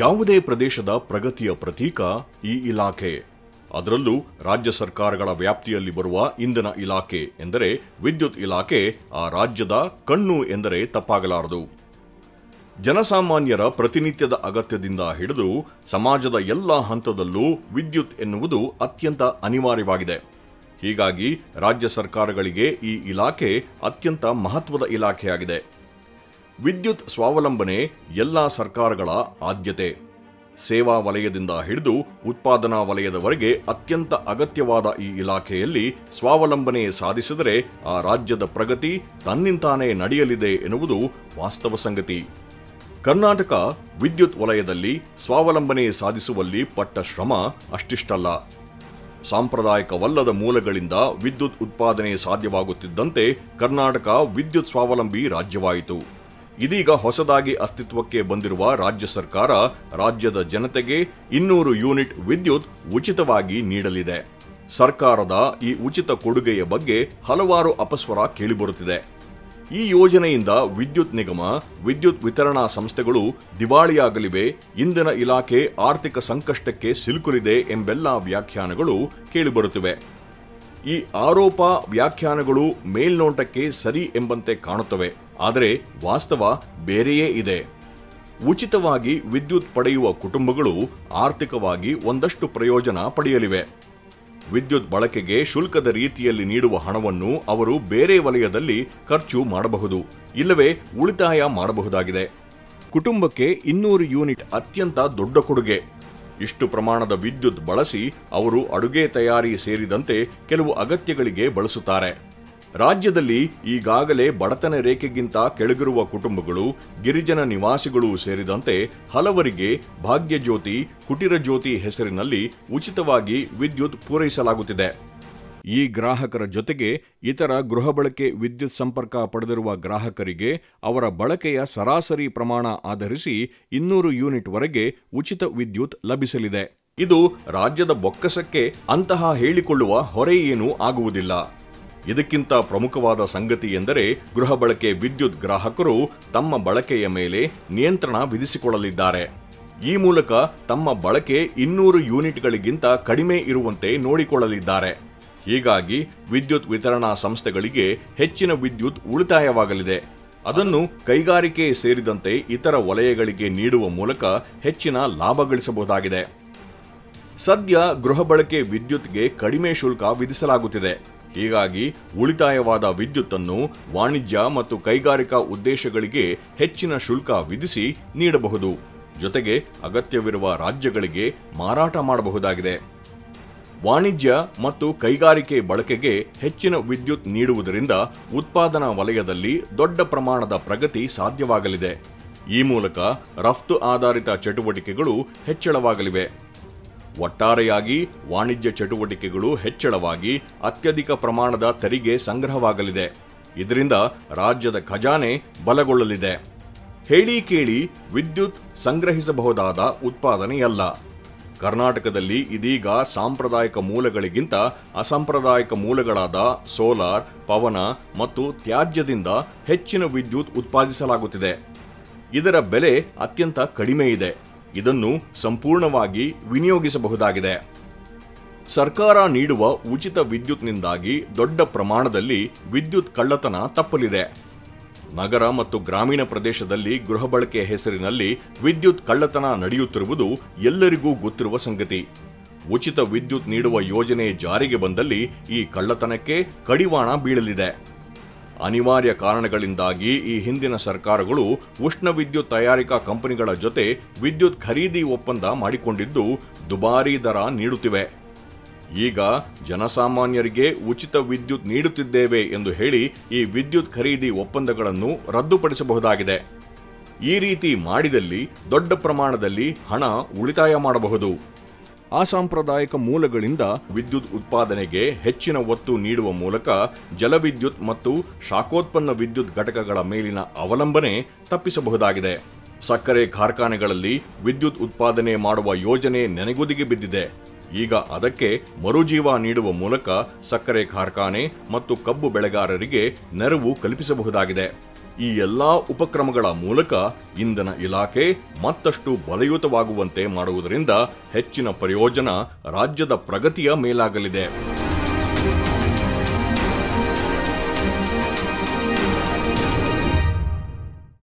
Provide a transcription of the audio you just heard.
ಯಾವುದೇ ಪ್ರದೇಶದ ಪ್ರಗತಿಯ ಪ್ರತೀಕ ಈ ಇಲಾಖೆ ಅದರಲ್ಲೂ ರಾಜ್ಯ ಸರ್ಕಾರಗಳ ವ್ಯಾಪ್ತಿಯಲ್ಲಿ ಬರುವ ಇಂಧನ ಇಲಾಖೆ ಎಂದರೆ ವಿದ್ಯುತ್ ಇಲಾಖೆ ಆ ರಾಜ್ಯದ ಕಣ್ಣು ಎಂದರೆ ತಪ್ಪಾಗಲಾರದು ಜನಸಾಮಾನ್ಯರ ಪ್ರತಿನಿತ್ಯದ ಅಗತ್ಯದಿಂದ ಹಿಡಿದು ಸಮಾಜದ ಎಲ್ಲ ಹಂತದಲ್ಲೂ ವಿದ್ಯುತ್ ಎನ್ನುವುದು ಅತ್ಯಂತ ಅನಿವಾರ್ಯವಾಗಿದೆ ಹೀಗಾಗಿ ರಾಜ್ಯ ಸರ್ಕಾರಗಳಿಗೆ ಈ ಇಲಾಖೆ ಅತ್ಯಂತ ಮಹತ್ವದ ಇಲಾಖೆಯಾಗಿದೆ ವಿದ್ಯುತ್ ಸ್ವಾವಲಂಬನೆ ಎಲ್ಲ ಸರ್ಕಾರಗಳ ಆದ್ಯತೆ ಸೇವಾ ವಲಯದಿಂದ ಹಿಡಿದು ಉತ್ಪಾದನಾ ವಲಯದವರೆಗೆ ಅತ್ಯಂತ ಅಗತ್ಯವಾದ ಈ ಇಲಾಖೆಯಲ್ಲಿ ಸ್ವಾವಲಂಬನೆ ಸಾಧಿಸಿದರೆ ಆ ರಾಜ್ಯದ ಪ್ರಗತಿ ತನ್ನಿಂತಾನೇ ನಡೆಯಲಿದೆ ಎನ್ನುವುದು ವಾಸ್ತವ ಸಂಗತಿ ಕರ್ನಾಟಕ ವಿದ್ಯುತ್ ವಲಯದಲ್ಲಿ ಸ್ವಾವಲಂಬನೆ ಸಾಧಿಸುವಲ್ಲಿ ಪಟ್ಟ ಶ್ರಮ ಅಷ್ಟಿಷ್ಟಲ್ಲ ಸಾಂಪ್ರದಾಯಿಕವಲ್ಲದ ಮೂಲಗಳಿಂದ ವಿದ್ಯುತ್ ಉತ್ಪಾದನೆ ಸಾಧ್ಯವಾಗುತ್ತಿದ್ದಂತೆ ಕರ್ನಾಟಕ ವಿದ್ಯುತ್ ಸ್ವಾವಲಂಬಿ ರಾಜ್ಯವಾಯಿತು ಇದೀಗ ಹೊಸದಾಗಿ ಅಸ್ತಿತ್ವಕ್ಕೆ ಬಂದಿರುವ ರಾಜ್ಯ ಸರ್ಕಾರ ರಾಜ್ಯದ ಜನತೆಗೆ ಇನ್ನೂರು ಯೂನಿಟ್ ವಿದ್ಯುತ್ ಉಚಿತವಾಗಿ ನೀಡಲಿದೆ ಸರ್ಕಾರದ ಈ ಉಚಿತ ಕೊಡುಗೆಯ ಬಗ್ಗೆ ಹಲವಾರು ಅಪಸ್ವರ ಕೇಳಿಬರುತ್ತಿದೆ ಈ ಯೋಜನೆಯಿಂದ ವಿದ್ಯುತ್ ನಿಗಮ ವಿದ್ಯುತ್ ವಿತರಣಾ ಸಂಸ್ಥೆಗಳು ದಿವಾಳಿಯಾಗಲಿವೆ ಇಂಧನ ಇಲಾಖೆ ಆರ್ಥಿಕ ಸಂಕಷ್ಟಕ್ಕೆ ಸಿಲುಕಲಿದೆ ಎಂಬೆಲ್ಲ ವ್ಯಾಖ್ಯಾನಗಳು ಕೇಳಿಬರುತ್ತಿವೆ ಈ ಆರೋಪ ವ್ಯಾಖ್ಯಾನಗಳು ಮೇಲ್ನೋಟಕ್ಕೆ ಸರಿ ಎಂಬಂತೆ ಕಾಣುತ್ತವೆ ಆದರೆ ವಾಸ್ತವ ಬೇರೆಯೇ ಇದೆ ಉಚಿತವಾಗಿ ವಿದ್ಯುತ್ ಪಡೆಯುವ ಕುಟುಂಬಗಳು ಆರ್ಥಿಕವಾಗಿ ಒಂದಷ್ಟು ಪ್ರಯೋಜನ ಪಡೆಯಲಿವೆ ವಿದ್ಯುತ್ ಬಳಕೆಗೆ ಶುಲ್ಕದ ರೀತಿಯಲ್ಲಿ ನೀಡುವ ಹಣವನ್ನು ಅವರು ಬೇರೆ ವಲಯದಲ್ಲಿ ಖರ್ಚು ಮಾಡಬಹುದು ಇಲ್ಲವೇ ಉಳಿತಾಯ ಮಾಡಬಹುದಾಗಿದೆ ಕುಟುಂಬಕ್ಕೆ ಇನ್ನೂರು ಯೂನಿಟ್ ಅತ್ಯಂತ ದೊಡ್ಡ ಕೊಡುಗೆ ಇಷ್ಟು ಪ್ರಮಾಣದ ವಿದ್ಯುತ್ ಬಳಸಿ ಅವರು ಅಡುಗೆ ತಯಾರಿ ಸೇರಿದಂತೆ ಕೆಲವು ಅಗತ್ಯಗಳಿಗೆ ಬಳಸುತ್ತಾರೆ ರಾಜ್ಯದಲ್ಲಿ ಈಗಾಗಲೇ ಬಡತನ ರೇಖೆಗಿಂತ ಕೆಳಗಿರುವ ಕುಟುಂಬಗಳು ಗಿರಿಜನ ನಿವಾಸಿಗಳು ಸೇರಿದಂತೆ ಹಲವರಿಗೆ ಭಾಗ್ಯಜ್ಯೋತಿ ಕುಟಿರ ಜ್ಯೋತಿ ಹೆಸರಿನಲ್ಲಿ ಉಚಿತವಾಗಿ ವಿದ್ಯುತ್ ಪೂರೈಸಲಾಗುತ್ತಿದೆ ಈ ಗ್ರಾಹಕರ ಜೊತೆಗೆ ಇತರ ಗೃಹ ಬಳಕೆ ವಿದ್ಯುತ್ ಸಂಪರ್ಕ ಪಡೆದಿರುವ ಗ್ರಾಹಕರಿಗೆ ಅವರ ಬಳಕೆಯ ಸರಾಸರಿ ಪ್ರಮಾಣ ಆಧರಿಸಿ ಇನ್ನೂರು ಯೂನಿಟ್ವರೆಗೆ ಉಚಿತ ವಿದ್ಯುತ್ ಲಭಿಸಲಿದೆ ಇದು ರಾಜ್ಯದ ಬೊಕ್ಕಸಕ್ಕೆ ಅಂತಹ ಹೇಳಿಕೊಳ್ಳುವ ಹೊರೆ ಏನೂ ಆಗುವುದಿಲ್ಲ ಇದಕ್ಕಿಂತ ಪ್ರಮುಖವಾದ ಸಂಗತಿ ಎಂದರೆ ಗೃಹ ಬಳಕೆ ವಿದ್ಯುತ್ ಗ್ರಾಹಕರು ತಮ್ಮ ಬಳಕೆಯ ಮೇಲೆ ನಿಯಂತ್ರಣ ವಿಧಿಸಿಕೊಳ್ಳಲಿದ್ದಾರೆ ಈ ಮೂಲಕ ತಮ್ಮ ಬಳಕೆ ಇನ್ನೂರು ಯೂನಿಟ್ಗಳಿಗಿಂತ ಕಡಿಮೆ ಇರುವಂತೆ ನೋಡಿಕೊಳ್ಳಲಿದ್ದಾರೆ ಹೀಗಾಗಿ ವಿದ್ಯುತ್ ವಿತರಣಾ ಸಂಸ್ಥೆಗಳಿಗೆ ಹೆಚ್ಚಿನ ವಿದ್ಯುತ್ ಉಳಿತಾಯವಾಗಲಿದೆ ಅದನ್ನು ಕೈಗಾರಿಕೆ ಸೇರಿದಂತೆ ಇತರ ವಲಯಗಳಿಗೆ ನೀಡುವ ಮೂಲಕ ಹೆಚ್ಚಿನ ಲಾಭ ಗಳಿಸಬಹುದಾಗಿದೆ ಸದ್ಯ ಗೃಹ ಬಳಕೆ ವಿದ್ಯುತ್ಗೆ ಕಡಿಮೆ ಶುಲ್ಕ ವಿಧಿಸಲಾಗುತ್ತಿದೆ ಹೀಗಾಗಿ ಉಳಿತಾಯವಾದ ವಿದ್ಯುತ್ತನ್ನು ವಾಣಿಜ್ಯ ಮತ್ತು ಕೈಗಾರಿಕಾ ಉದ್ದೇಶಗಳಿಗೆ ಹೆಚ್ಚಿನ ಶುಲ್ಕ ವಿಧಿಸಿ ನೀಡಬಹುದು ಜೊತೆಗೆ ಅಗತ್ಯವಿರುವ ರಾಜ್ಯಗಳಿಗೆ ಮಾರಾಟ ಮಾಡಬಹುದಾಗಿದೆ ವಾಣಿಜ್ಯ ಮತ್ತು ಕೈಗಾರಿಕೆ ಬಳಕೆಗೆ ಹೆಚ್ಚಿನ ವಿದ್ಯುತ್ ನೀಡುವುದರಿಂದ ಉತ್ಪಾದನಾ ವಲಯದಲ್ಲಿ ದೊಡ್ಡ ಪ್ರಮಾಣದ ಪ್ರಗತಿ ಸಾಧ್ಯವಾಗಲಿದೆ ಈ ಮೂಲಕ ರಫ್ತು ಆಧಾರಿತ ಚಟುವಟಿಕೆಗಳು ಹೆಚ್ಚಳವಾಗಲಿವೆ ಒಟ್ಟಾರೆಯಾಗಿ ವಾಣಿಜ್ಯ ಚಟುವಟಿಕೆಗಳು ಹೆಚ್ಚಳವಾಗಿ ಅತ್ಯಧಿಕ ಪ್ರಮಾಣದ ತೆರಿಗೆ ಸಂಗ್ರಹವಾಗಲಿದೆ ಇದರಿಂದ ರಾಜ್ಯದ ಖಜಾನೆ ಬಲಗೊಳ್ಳಲಿದೆ ಹೇಳಿ ಕೇಳಿ ವಿದ್ಯುತ್ ಸಂಗ್ರಹಿಸಬಹುದಾದ ಉತ್ಪಾದನೆಯಲ್ಲ ಕರ್ನಾಟಕದಲ್ಲಿ ಇದೀಗ ಸಾಂಪ್ರದಾಯಿಕ ಮೂಲಗಳಿಗಿಂತ ಅಸಾಂಪ್ರದಾಯಿಕ ಮೂಲಗಳಾದ ಸೋಲಾರ್ ಪವನ ಮತ್ತು ತ್ಯಾಜ್ಯದಿಂದ ಹೆಚ್ಚಿನ ವಿದ್ಯುತ್ ಉತ್ಪಾದಿಸಲಾಗುತ್ತಿದೆ ಇದರ ಬೆಲೆ ಅತ್ಯಂತ ಕಡಿಮೆ ಇದೆ ಇದನ್ನು ಸಂಪೂರ್ಣವಾಗಿ ವಿನಿಯೋಗಿಸಬಹುದಾಗಿದೆ ಸರ್ಕಾರ ನೀಡುವ ಉಚಿತ ವಿದ್ಯುತ್ನಿಂದಾಗಿ ದೊಡ್ಡ ಪ್ರಮಾಣದಲ್ಲಿ ವಿದ್ಯುತ್ ಕಳ್ಳತನ ತಪ್ಪಲಿದೆ ನಗರ ಮತ್ತು ಗ್ರಾಮೀಣ ಪ್ರದೇಶದಲ್ಲಿ ಗೃಹ ಬಳಕೆ ಹೆಸರಿನಲ್ಲಿ ವಿದ್ಯುತ್ ಕಳ್ಳತನ ನಡೆಯುತ್ತಿರುವುದು ಎಲ್ಲರಿಗೂ ಗೊತ್ತಿರುವ ಸಂಗತಿ ಉಚಿತ ವಿದ್ಯುತ್ ನೀಡುವ ಯೋಜನೆ ಜಾರಿಗೆ ಬಂದಲ್ಲಿ ಈ ಕಳ್ಳತನಕ್ಕೆ ಕಡಿವಾಣ ಬೀಳಲಿದೆ ಅನಿವಾರ್ಯ ಕಾರಣಗಳಿಂದಾಗಿ ಈ ಹಿಂದಿನ ಸರ್ಕಾರಗಳು ಉಷ್ಣ ವಿದ್ಯುತ್ ತಯಾರಿಕಾ ಕಂಪನಿಗಳ ಜೊತೆ ವಿದ್ಯುತ್ ಖರೀದಿ ಒಪ್ಪಂದ ಮಾಡಿಕೊಂಡಿದ್ದು ದುಬಾರಿ ದರ ನೀಡುತ್ತಿವೆ ಈಗ ಜನಸಾಮಾನ್ಯರಿಗೆ ಉಚಿತ ವಿದ್ಯುತ್ ನೀಡುತ್ತಿದ್ದೇವೆ ಎಂದು ಹೇಳಿ ಈ ವಿದ್ಯುತ್ ಖರೀದಿ ಒಪ್ಪಂದಗಳನ್ನು ರದ್ದುಪಡಿಸಬಹುದಾಗಿದೆ ಈ ರೀತಿ ಮಾಡಿದಲ್ಲಿ ದೊಡ್ಡ ಪ್ರಮಾಣದಲ್ಲಿ ಹಣ ಉಳಿತಾಯ ಮಾಡಬಹುದು ಅಸಾಂಪ್ರದಾಯಿಕ ಮೂಲಗಳಿಂದ ವಿದ್ಯುತ್ ಉತ್ಪಾದನೆಗೆ ಹೆಚ್ಚಿನ ಒತ್ತು ನೀಡುವ ಮೂಲಕ ಜಲವಿದ್ಯುತ್ ಮತ್ತು ಶಾಖೋತ್ಪನ್ನ ವಿದ್ಯುತ್ ಘಟಕಗಳ ಮೇಲಿನ ಅವಲಂಬನೆ ತಪ್ಪಿಸಬಹುದಾಗಿದೆ ಸಕ್ಕರೆ ಕಾರ್ಖಾನೆಗಳಲ್ಲಿ ವಿದ್ಯುತ್ ಉತ್ಪಾದನೆ ಮಾಡುವ ಯೋಜನೆ ನೆನೆಗುದಿಗೆ ಬಿದ್ದಿದೆ ಈಗ ಅದಕ್ಕೆ ಮರುಜೀವ ನೀಡುವ ಮೂಲಕ ಸಕ್ಕರೆ ಕಾರ್ಖಾನೆ ಮತ್ತು ಕಬ್ಬು ಬೆಳೆಗಾರರಿಗೆ ನೆರವು ಕಲ್ಪಿಸಬಹುದಾಗಿದೆ ಈ ಎಲ್ಲಾ ಉಪಕ್ರಮಗಳ ಮೂಲಕ ಇಂಧನ ಇಲಾಖೆ ಮತ್ತಷ್ಟು ಬಲಯುತವಾಗುವಂತೆ ಮಾಡುವುದರಿಂದ ಹೆಚ್ಚಿನ ಪ್ರಯೋಜನ ರಾಜ್ಯದ ಪ್ರಗತಿಯ ಮೇಲಾಗಲಿದೆ